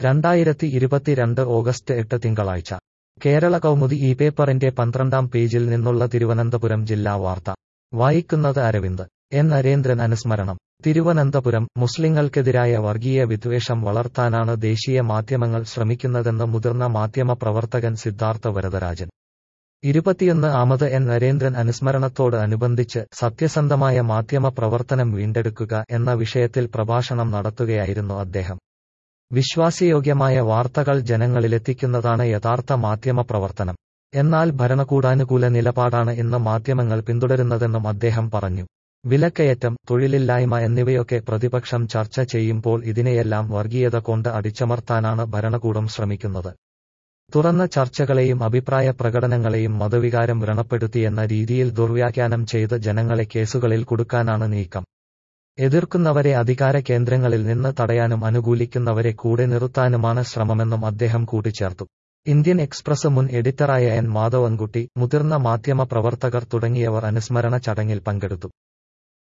രണ്ടായിരത്തി ഇരുപത്തിരണ്ട് ഓഗസ്റ്റ് എട്ട് തിങ്കളാഴ്ച കേരള കൗമുദി ഈ പേപ്പറിന്റെ പന്ത്രണ്ടാം പേജിൽ നിന്നുള്ള തിരുവനന്തപുരം ജില്ലാ വാർത്ത വായിക്കുന്നത് അരവിന്ദ് എൻ നരേന്ദ്രൻ അനുസ്മരണം തിരുവനന്തപുരം മുസ്ലിങ്ങൾക്കെതിരായ വർഗീയ വിദ്വേഷം വളർത്താനാണ് ദേശീയ മാധ്യമങ്ങൾ ശ്രമിക്കുന്നതെന്ന് മുതിർന്ന മാധ്യമ പ്രവർത്തകൻ സിദ്ധാർത്ഥ വരദരാജൻ ഇരുപത്തിയൊന്ന് ആമത് എൻ നരേന്ദ്രൻ അനുസ്മരണത്തോട് അനുബന്ധിച്ച് സത്യസന്ധമായ മാധ്യമ പ്രവർത്തനം വീണ്ടെടുക്കുക എന്ന വിഷയത്തിൽ പ്രഭാഷണം നടത്തുകയായിരുന്നു അദ്ദേഹം വിശ്വാസയോഗ്യമായ വാർത്തകൾ ജനങ്ങളിലെത്തിക്കുന്നതാണ് യഥാർത്ഥ മാധ്യമ പ്രവർത്തനം എന്നാൽ ഭരണകൂടാനുകൂല നിലപാടാണ് ഇന്ന് മാധ്യമങ്ങൾ പിന്തുടരുന്നതെന്നും അദ്ദേഹം പറഞ്ഞു വിലക്കയറ്റം തൊഴിലില്ലായ്മ എന്നിവയൊക്കെ പ്രതിപക്ഷം ചർച്ച ചെയ്യുമ്പോൾ ഇതിനെയെല്ലാം വർഗീയത കൊണ്ട് അടിച്ചമർത്താനാണ് ഭരണകൂടം ശ്രമിക്കുന്നത് തുറന്ന ചർച്ചകളെയും അഭിപ്രായ പ്രകടനങ്ങളെയും മതവികാരം വ്രണപ്പെടുത്തിയെന്ന രീതിയിൽ ദുർവ്യാഖ്യാനം ചെയ്ത് ജനങ്ങളെ കേസുകളിൽ കുടുക്കാനാണ് നീക്കം എതിർക്കുന്നവരെ അധികാര കേന്ദ്രങ്ങളിൽ നിന്ന് തടയാനും അനുകൂലിക്കുന്നവരെ കൂടെ നിർത്താനുമാണ് ശ്രമമെന്നും അദ്ദേഹം കൂട്ടിച്ചേർത്തു ഇന്ത്യൻ എക്സ്പ്രസ് മുൻ എഡിറ്ററായ എൻ മാധവൻകുട്ടി മുതിർന്ന മാധ്യമ പ്രവർത്തകർ തുടങ്ങിയവർ അനുസ്മരണ ചടങ്ങിൽ പങ്കെടുത്തു